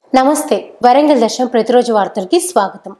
నమస్తే వరంగల్ దర్శనం ప్రతిరోజు వార్తలకి స్వాగతం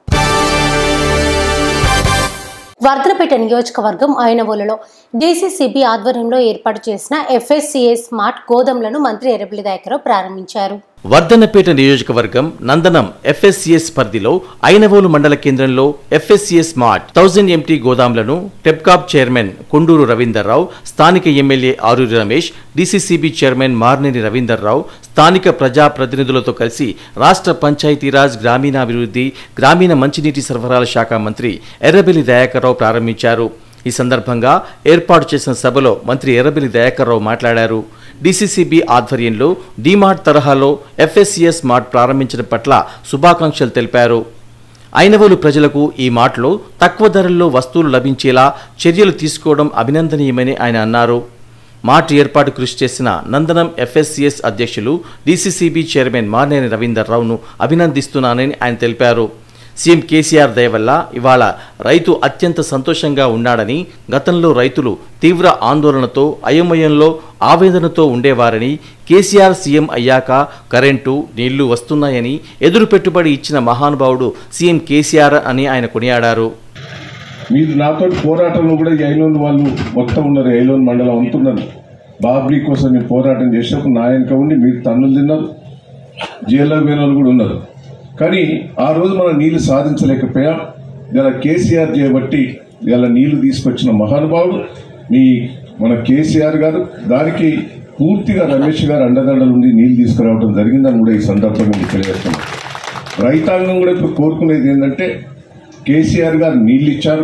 వర్ధనపేట నియోజకవర్గం ఆయనవోలులో డీసీసీబీ ఆధ్వర్యంలో ఏర్పాటు చేసిన ఎఫ్ఎస్సిఏ స్మార్ట్ గోదాంలను మంత్రి ఎర్రబెల్లి దయాకరావు ప్రారంభించారు వర్ధన్నపేట నియోజకవర్గం నందనం ఎఫ్ఎస్సిఎస్ పరిధిలో ఐనవోలు మండల కేంద్రంలో ఎఫ్ఎస్సిఎస్ స్మార్ట్ థౌజండ్ ఎంటీ గోదాంలను టెప్కాప్ చైర్మన్ కొండూరు రవీందర్రావు స్థానిక MLA Aruri Ramesh DCCB chairman Marneni Ravinder Rao స్థానిక ప్రజా ప్రతినిధులతో కలిసి రాష్ట్ర పంచాయతీరాజ్ గ్రామీణాభివృద్ధి గ్రామీణ మంచినీటి సరఫరాల శాఖ మంత్రి ఎర్రబెల్లి దయాకర్రావు ప్రారంభించారు ఈ సందర్భంగా ఏర్పాటు చేసిన సభలో మంత్రి ఎర్రబెల్లి దయాకర్రావు మాట్లాడారు డీసీసీబీ ఆధ్వర్యంలో డీమార్ట్ తరహాలో ఎఫ్ఎస్సిఎస్ మార్ట్ ప్రారంభించడం పట్ల శుభాకాంక్షలు తెలిపారు ఐనవోలు ప్రజలకు ఈ మార్ట్లో తక్కువ ధరల్లో వస్తువులు లభించేలా చర్యలు తీసుకోవడం అభినందనీయమని ఆయన అన్నారు మార్ట్ ఏర్పాటు కృషి చేసిన నందనం ఎఫ్ఎస్సిఎస్ అధ్యక్షులు డీసీసీబీ చైర్మన్ మార్నేని రవీందర్ రావును అభినందిస్తున్నానని ఆయన తెలిపారు సీఎం కేసీఆర్ దయ వల్ల ఇవాళ రైతు అత్యంత సంతోషంగా ఉన్నాడని గతంలో రైతులు తీవ్ర ఆందోళనతో అయోమయంలో ఆవేదనతో ఉండేవారని కేసీఆర్ సీఎం అయ్యాక కరెంటు నీళ్లు వస్తున్నాయని ఎదురు పెట్టుబడి ఇచ్చిన మహానుభావుడు సీఎం కేసీఆర్ అని ఆయన కొనియాడారు మీరు నాతో పోరాటంలో కూడా ఈ ఐలోన్ వాళ్ళు మొత్తం ఉన్నారు ఐలోన్ మండలం అంటున్నారు బాబ్రీ కోసం నేను పోరాటం చేసినప్పుడు నా వెనక ఉండి మీరు తన్నులు తిన్నారు జైల్లో పోయిన వాళ్ళు కూడా ఉన్నారు కానీ ఆ రోజు మనం నీళ్లు సాధించలేకపోయాం ఇలా కేసీఆర్ చేయబట్టి ఇలా నీళ్లు తీసుకొచ్చిన మహానుభావుడు మీ మన కేసీఆర్ గారు దానికి పూర్తిగా రమేష్ గారు అండదండలు ఉండి నీళ్లు తీసుకురావడం జరిగిందని కూడా ఈ సందర్భంగా మీకు తెలియజేస్తున్నాం రైతాంగం కూడా ఇప్పుడు కోరుకునేది ఏంటంటే కేసీఆర్ గారు నీళ్ళు ఇచ్చారు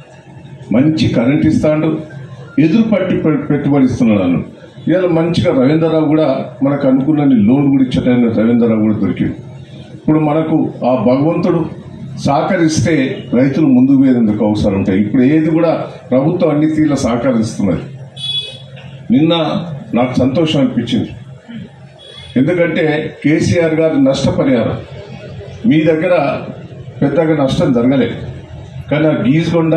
మంచి కరెంట్ ఇస్తాడు ఎదురు పట్టి పె- పెట్టుబడి ఇస్తున్నాడు నన్ను ఇవాళ మంచిగా రవీంద్రరావు కూడా మనకు అనుకున్న లోన్ కూడా ఇచ్చటైన రవీంద్రరావు కూడా దొరికింది ఇప్పుడు మనకు ఆ భగవంతుడు సహకరిస్తే రైతులు ముందుకు పోయేందుకు అవసరం ఉంటాయి ఇప్పుడు ఏది కూడా ప్రభుత్వం అన్ని తీర్ల సహకరిస్తున్నది నిన్న నాకు సంతోషం అనిపించింది ఎందుకంటే కేసీఆర్ గారి నష్టపరిహారం మీ దగ్గర పెద్దగా నష్టం జరగలేదు కానీ ఆ గీజగొండ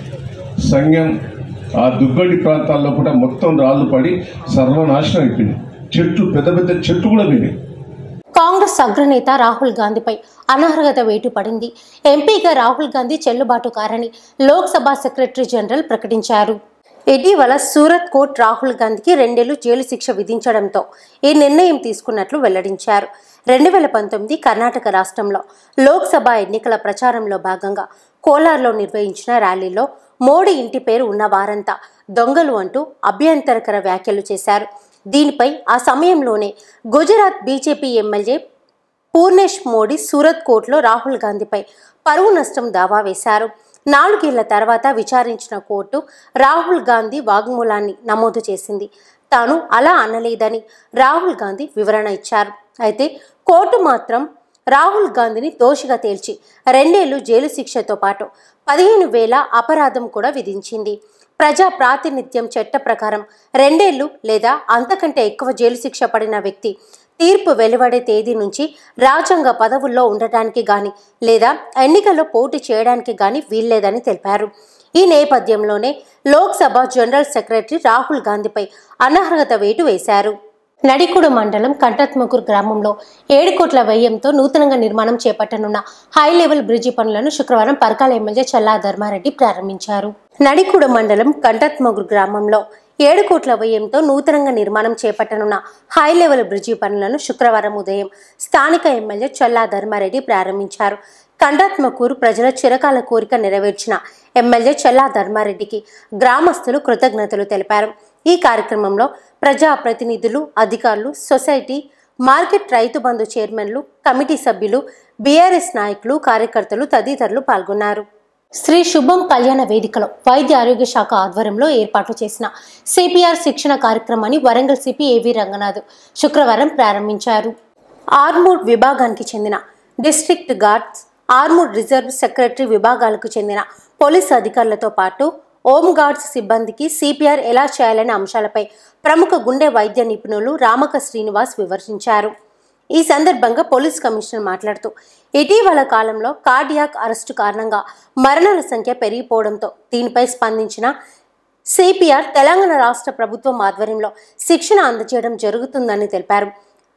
సంఘం ఆ దుగ్గడి ప్రాంతాల్లో కూడా మొత్తం రాళ్ళు పడి సర్వనాశనం అయిపోయింది చెట్లు పెద్ద పెద్ద చెట్లు కూడా పోయినాయి కాంగ్రెస్ అగ్రనేత రాహుల్ గాంధీపై అనర్హత వేటు పడింది ఎంపీగా రాహుల్ గాంధీ చెల్లుబాటు కారని లోక్సభ సెక్రటరీ జనరల్ ప్రకటించారు ఇటీవల సూరత్ కోర్టు రాహుల్ గాంధీకి రెండేళ్లు జైలు శిక్ష విధించడంతో ఈ నిర్ణయం తీసుకున్నట్లు వెల్లడించారు రెండు వేల పంతొమ్మిది కర్ణాటక రాష్ట్రంలో లోక్సభ ఎన్నికల ప్రచారంలో భాగంగా కోలార్లో నిర్వహించిన ర్యాలీలో మోడీ ఇంటి పేరు ఉన్న వారంతా దొంగలు అంటూ అభ్యంతరకర వ్యాఖ్యలు చేశారు దీనిపై ఆ సమయంలోనే గుజరాత్ బీజేపీ ఎమ్మెల్యే పూర్ణేష్ మోడీ సూరత్ కోర్టులో రాహుల్ గాంధీపై పరువు నష్టం దావా వేశారు నాలుగేళ్ల తర్వాత విచారించిన కోర్టు రాహుల్ గాంధీ వాగ్మూలాన్ని నమోదు చేసింది తాను అలా అనలేదని రాహుల్ గాంధీ వివరణ ఇచ్చారు అయితే కోర్టు మాత్రం రాహుల్ గాంధీని దోషిగా తేల్చి రెండేళ్లు జైలు శిక్షతో పాటు పదిహేను వేల అపరాధం కూడా విధించింది ప్రజా ప్రాతినిధ్యం చట్ట ప్రకారం రెండేళ్లు లేదా అంతకంటే ఎక్కువ జైలు శిక్ష పడిన వ్యక్తి తీర్పు వెలువడే తేదీ నుంచి రాజ్యాంగ పదవుల్లో ఉండటానికి గాని లేదా ఎన్నికల్లో పోటీ చేయడానికి గాని వీల్లేదని తెలిపారు ఈ నేపథ్యంలోనే లోక్సభ జనరల్ సెక్రటరీ రాహుల్ గాంధీపై అనర్హత వేటు వేశారు నడికుడు మండలం కంటత్మకూరు గ్రామంలో ఏడు కోట్ల వ్యయంతో నూతనంగా నిర్మాణం చేపట్టనున్న హై లెవెల్ బ్రిడ్జి పనులను శుక్రవారం పరకాల ఎమ్మెల్యే చల్లా ధర్మారెడ్డి ప్రారంభించారు నడికుడు మండలం కంటత్మగురు గ్రామంలో ఏడు కోట్ల వ్యయంతో నూతనంగా నిర్మాణం చేపట్టనున్న హై లెవెల్ బ్రిడ్జి పనులను శుక్రవారం ఉదయం స్థానిక ఎమ్మెల్యే చల్లా ధర్మారెడ్డి ప్రారంభించారు కండాత్మకూరు ప్రజల చిరకాల కోరిక నెరవేర్చిన ఎమ్మెల్యే చల్లా ధర్మారెడ్డికి గ్రామస్తులు కృతజ్ఞతలు తెలిపారు ఈ కార్యక్రమంలో ప్రజా ప్రతినిధులు అధికారులు సొసైటీ మార్కెట్ రైతు బంధు చైర్మన్లు కమిటీ సభ్యులు బీఆర్ఎస్ నాయకులు కార్యకర్తలు తదితరులు పాల్గొన్నారు శ్రీ శుభం కళ్యాణ వేదికలో వైద్య ఆరోగ్య శాఖ ఆధ్వర్యంలో ఏర్పాటు చేసిన సిపిఆర్ శిక్షణ కార్యక్రమాన్ని వరంగల్ సిపి ఏవి రంగనాథ్ శుక్రవారం ప్రారంభించారు ఆర్మూర్ విభాగానికి చెందిన district guards armed reserve secretary విభాగాలకు చెందిన పోలీస్ అధికారులతో పాటు హోమ్ గార్డ్స్ సిబ్బందికి సిపిఆర్ ఎలా చేయాలనే అంశాలపై ప్రముఖ గుండె వైద్య నిపుణులు రామక శ్రీనివాస్ వివరించారు ఈ సందర్భంగా పోలీస్ కమిషనర్ మాట్లాడుతూ ఇటీవల కాలంలో కార్డియాక్ అరెస్టు కారణంగా మరణాల సంఖ్య పెరిగిపోవడంతో దీనిపై స్పందించిన సిపిఆర్ తెలంగాణ రాష్ట్ర ప్రభుత్వం ఆధ్వర్యంలో శిక్షణ అందజేయడం జరుగుతుందని తెలిపారు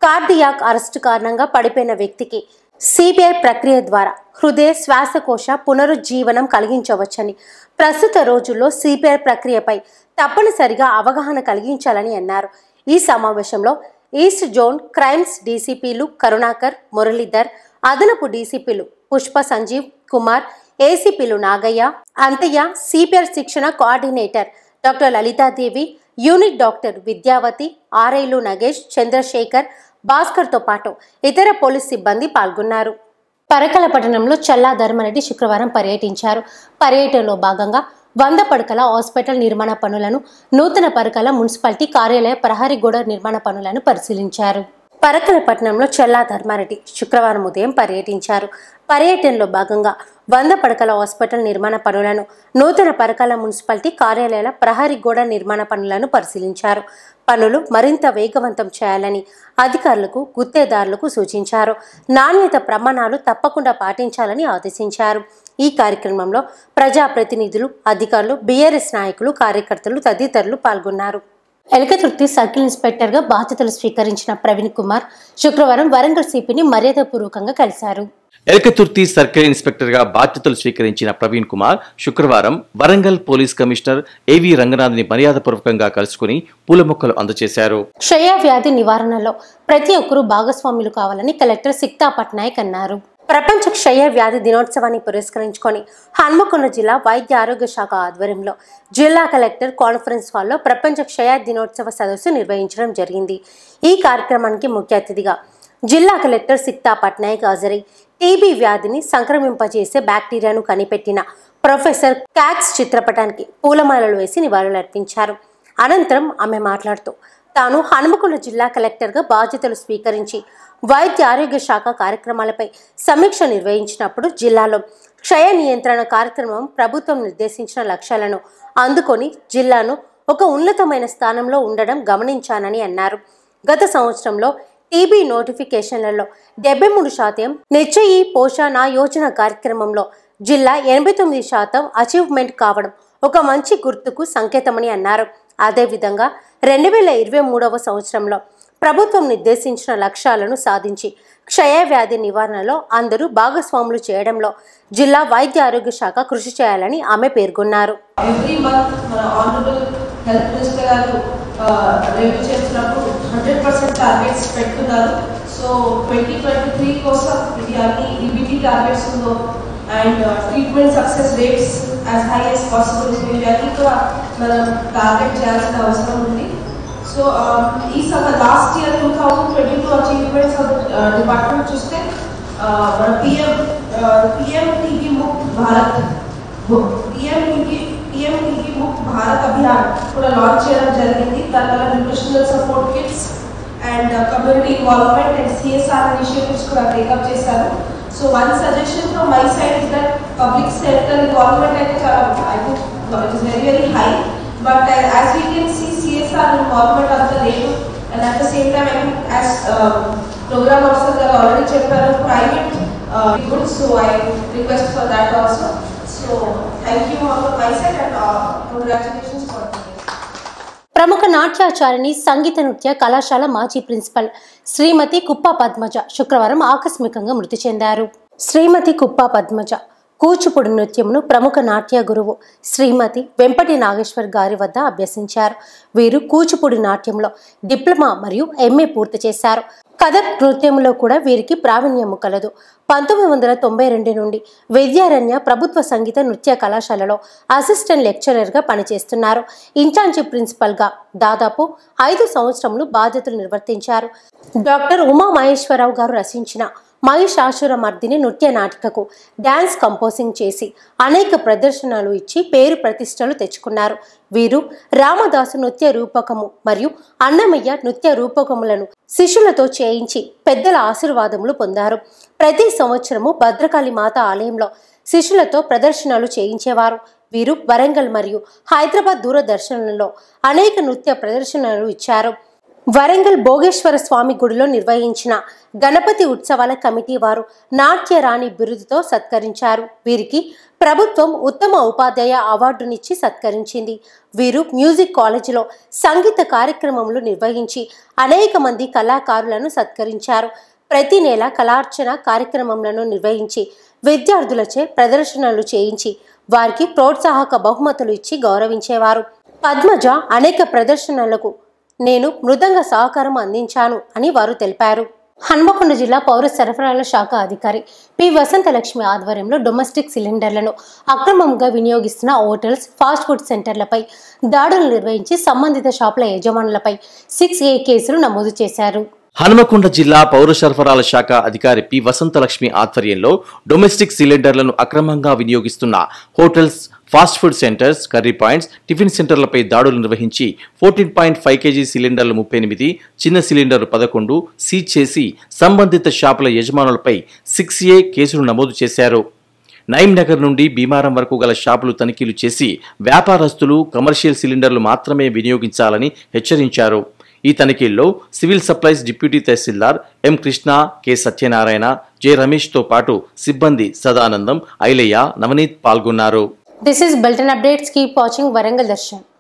కార్డియాక్ అరెస్టు కారణంగా పడిపోయిన వ్యక్తికి సిబిఐ ప్రక్రియ ద్వారా హృదయ శ్వాసకోశ పునరుజ్జీవనం కలిగించవచ్చని ప్రస్తుత రోజుల్లో సిబిఐ ప్రక్రియపై తప్పనిసరిగా అవగాహన కలిగించాలని అన్నారు ఈ సమావేశంలో ఈస్ట్ జోన్ క్రైమ్స్ డీసీపీలు కరుణాకర్ మురళీధర్ అదనపు డీసీపీలు పుష్ప సంజీవ్ కుమార్ ఏసీపీలు నాగయ్య అంతయ్య సిపిఆర్ శిక్షణ coordinator doctor Lalitha Devi unit doctor Vidyavathi ఆర్ఐలు నగేష్ చంద్రశేఖర్ భాస్కర్తో పాటు ఇతర పోలీస్ సిబ్బంది పాల్గొన్నారు పరకల పట్టణంలో చల్లా ధర్మారెడ్డి శుక్రవారం పర్యటించారు పర్యటనలో భాగంగా వంద పడకల హాస్పిటల్ నిర్మాణ పనులను నూతన పరకల మున్సిపాలిటీ కార్యాలయ ప్రహరీ గోడ నిర్మాణ పనులను పరిశీలించారు పరకల పట్టణంలో చల్లా ధర్మారెడ్డి శుక్రవారం ఉదయం పర్యటించారు పర్యటనలో భాగంగా వంద పడకల హాస్పిటల్ నిర్మాణ పనులను నూతన పరకాల మున్సిపాలిటీ కార్యాలయాల ప్రహరీ గోడ నిర్మాణ పనులను పరిశీలించారు పనులు మరింత వేగవంతం చేయాలని అధికారులకు గుత్తేదారులకు సూచించారు నాణ్యత ప్రమాణాలు తప్పకుండా పాటించాలని ఆదేశించారు ఈ కార్యక్రమంలో ప్రజాప్రతినిధులు అధికారులు బీఆర్ఎస్ నాయకులు కార్యకర్తలు తదితరులు పాల్గొన్నారు ఎలకతుర్తి సర్కిల్ ఇన్స్పెక్టర్గా బాధ్యతలు స్వీకరించిన ప్రవీణ్ కుమార్ శుక్రవారం వరంగల్ సిపిని మర్యాదపూర్వకంగా కలిశారు ఎలకతుర్తి సర్కిల్ ఇన్స్పెక్టర్ గా బాధ్యతలు స్వీకరించిన ప్రవీణ్ కుమార్ శుక్రవారం వరంగల్ పోలీస్ కమిషనర్ ఏవి రంగనాథ్ని మర్యాదపూర్వకంగా కలుసుకుని పూల మొక్కలు అందజేశారు క్షయ వ్యాధి నివారణలో ప్రతి ఒక్కరూ భాగస్వాములు కావాలని కలెక్టర్ సిక్తా పట్నాయక్ అన్నారు ప్రపంచ క్షయ వ్యాధి దినోత్సవాన్ని పురస్కరించుకొని హన్మకొండ జిల్లా వైద్య ఆరోగ్య శాఖ ఆధ్వర్యంలో జిల్లా కలెక్టర్ కాన్ఫరెన్స్ హాల్లో ప్రపంచ క్షయ దినోత్సవ సదస్సు నిర్వహించడం జరిగింది ఈ కార్యక్రమానికి ముఖ్య అతిథిగా జిల్లా కలెక్టర్ సిక్తా పట్నాయక్ హాజరై టీబీ వ్యాధిని సంక్రమింపజేసే బ్యాక్టీరియాను కనిపెట్టిన ప్రొఫెసర్ క్యాక్స్ చిత్రపటానికి పూలమాలలు వేసి నివాళులర్పించారు అనంతరం ఆమె మాట్లాడుతూ తాను హనుమకొండ జిల్లా కలెక్టర్గా బాధ్యతలు స్వీకరించి వైద్య ఆరోగ్య శాఖ కార్యక్రమాలపై సమీక్ష నిర్వహించినప్పుడు జిల్లాలో క్షయ నియంత్రణ కార్యక్రమం ప్రభుత్వం నిర్దేశించిన లక్ష్యాలను అందుకొని జిల్లాను ఒక ఉన్నతమైన స్థానంలో ఉండడం గమనించానని అన్నారు గత సంవత్సరంలో టీబీ నోటిఫికేషన్లలో డెబ్బై మూడు శాతం నిశ్చయి పోషణ యోజన కార్యక్రమంలో జిల్లా ఎనభై తొమ్మిది శాతం అచీవ్మెంట్ కావడం ఒక మంచి గుర్తుకు సంకేతమని అన్నారు అదేవిధంగా రెండు వేల ఇరవై మూడవ సంవత్సరంలో ప్రభుత్వం నిర్దేశించిన లక్ష్యాలను సాధించి క్షయ వ్యాధి నివారణలో అందరూ భాగస్వాములు చేయడంలో జిల్లా వైద్య ఆరోగ్య శాఖ కృషి చేయాలని ఆమె పేర్కొన్నారు ఎవ్రీ మంత్ మన ఆనరబుల్ హెల్త్ మినిస్టర్ గారు రివ్యూ చేసినప్పుడు హండ్రెడ్ పర్సెంట్ టార్గెట్స్ పెట్టున్నారు సో ట్వంటీ ట్వంటీ త్రీ కోసం ఇది అన్ని ఈబీటీ టార్గెట్స్ ఉందో and treatment success rates as high as possible ఇవన్నీ కూడా మనం టార్గెట్ చేయాల్సిన అవసరం ఉంది సో ఈ సమ last year two thousand twenty two achievements of department చూస్తే uh, మన PM PM TB Mukt Bharat PM TB PM TB Mukt Bharat Abhiyan కూడా లాంచ్ చేయడం జరిగింది దానివల్ల nutritional support kits and community involvement and CSR initiatives కూడా టేకప్ చేశారు so one suggestion from my side is that public sector involvement అయితే చాలా I think it is very very high but as we can see CSR involvement అంత లేదు and at the same time I think as programme officer గారు already చెప్పారు private good so I request for that also so thank you on my side and congratulations for ప్రముఖ నాట్యాచారిణి సంగీత నృత్య కళాశాల మాజీ principal శ్రీమతి కుప్ప పద్మజ శుక్రవారం ఆకస్మికంగా మృతి చెందారు శ్రీమతి కుప్ప పద్మజ కూచిపూడి నృత్యమును ప్రముఖ నాట్య గురువు శ్రీమతి వెంపటి నాగేశ్వర్ గారి వద్ద అభ్యసించారు వీరు కూచిపూడి నాట్యంలో డిప్లొమా మరియు ఎంఏ పూర్తి చేశారు కథక్ నృత్యంలో కూడా వీరికి ప్రావీణ్యము కలదు పంతొమ్మిది వందల తొంభై రెండు నుండి విద్యారణ్య ప్రభుత్వ సంగీత నృత్య కళాశాలలో అసిస్టెంట్ లెక్చరర్గా పనిచేస్తున్నారు ఇన్ఛార్జి ప్రిన్సిపల్గా దాదాపు ఐదు సంవత్సరములు బాధ్యతలు నిర్వర్తించారు డాక్టర్ ఉమా మహేశ్వరరావు గారు రచించిన మహిషాసురమర్దిని నృత్య నాటికకు డ్యాన్స్ కంపోజింగ్ చేసి అనేక ప్రదర్శనలు ఇచ్చి పేరు ప్రతిష్టలు తెచ్చుకున్నారు వీరు రామదాసు నృత్య రూపకము మరియు అన్నమయ్య నృత్య రూపకములను శిష్యులతో చేయించి పెద్దల ఆశీర్వాదములు పొందారు ప్రతి సంవత్సరము భద్రకాళి మాత ఆలయంలో శిష్యులతో ప్రదర్శనలు చేయించేవారు వీరు వరంగల్ మరియు హైదరాబాద్ దూరదర్శనంలో అనేక నృత్య ప్రదర్శనలు ఇచ్చారు వరంగల్ భోగేశ్వర స్వామి గుడిలో నిర్వహించిన గణపతి ఉత్సవాల కమిటీ వారు నాట్య రాణి బిరుదుతో సత్కరించారు వీరికి ప్రభుత్వం ఉత్తమ ఉపాధ్యాయ అవార్డునిచ్చి సత్కరించింది వీరు మ్యూజిక్ కాలేజీలో సంగీత కార్యక్రమములు నిర్వహించి అనేక మంది కళాకారులను సత్కరించారు ప్రతి నెల కళార్చన కార్యక్రమములను నిర్వహించి విద్యార్థులచే ప్రదర్శనలు చేయించి వారికి ప్రోత్సాహక బహుమతులు ఇచ్చి గౌరవించేవారు పద్మజ అనేక ప్రదర్శనలకు నేను మృదంగ సహకారం అందించాను అని వారు తెలిపారు హన్మకొండ జిల్లా పౌర సరఫరాల శాఖ అధికారి పి వసంతలక్ష్మి ఆధ్వర్యంలో డొమెస్టిక్ సిలిండర్లను అక్రమంగా వినియోగిస్తున్న హోటల్స్ ఫాస్ట్ ఫుడ్ సెంటర్లపై దాడులు నిర్వహించి సంబంధిత షాపుల యజమానులపై సిక్స్ ఏ కేసులు నమోదు చేశారు హనుమకొండ జిల్లా పౌర సరఫరాల శాఖ అధికారి పి వసంతలక్ష్మి ఆధ్వర్యంలో డొమెస్టిక్ సిలిండర్లను అక్రమంగా వినియోగిస్తున్న hotels fast food centres curry points tiffin సెంటర్లపై దాడులు నిర్వహించి ఫోర్టీన్ పాయింట్ ఫైవ్ కేజీ సిలిండర్లు ముప్పై ఎనిమిది చిన్న సిలిండర్లు పదకొండు సీజ్ చేసి సంబంధిత షాపుల యజమానులపై సిక్స్ ఏ కేసులు నమోదు చేశారు నైమ్ నగర్ నుండి భీమారం వరకు గల షాపులు తనిఖీలు చేసి వ్యాపారస్తులు కమర్షియల్ సిలిండర్లు మాత్రమే వినియోగించాలని హెచ్చరించారు ఈ తనిఖీల్లో civil supplies deputy tahsildar M Krishna K Satyanarayana J రమేష్తో పాటు సిబ్బంది సదానందం ఐలయ్య నవనీత్ పాల్గొన్నారు this is Belton updates keep watching Warangal Darshan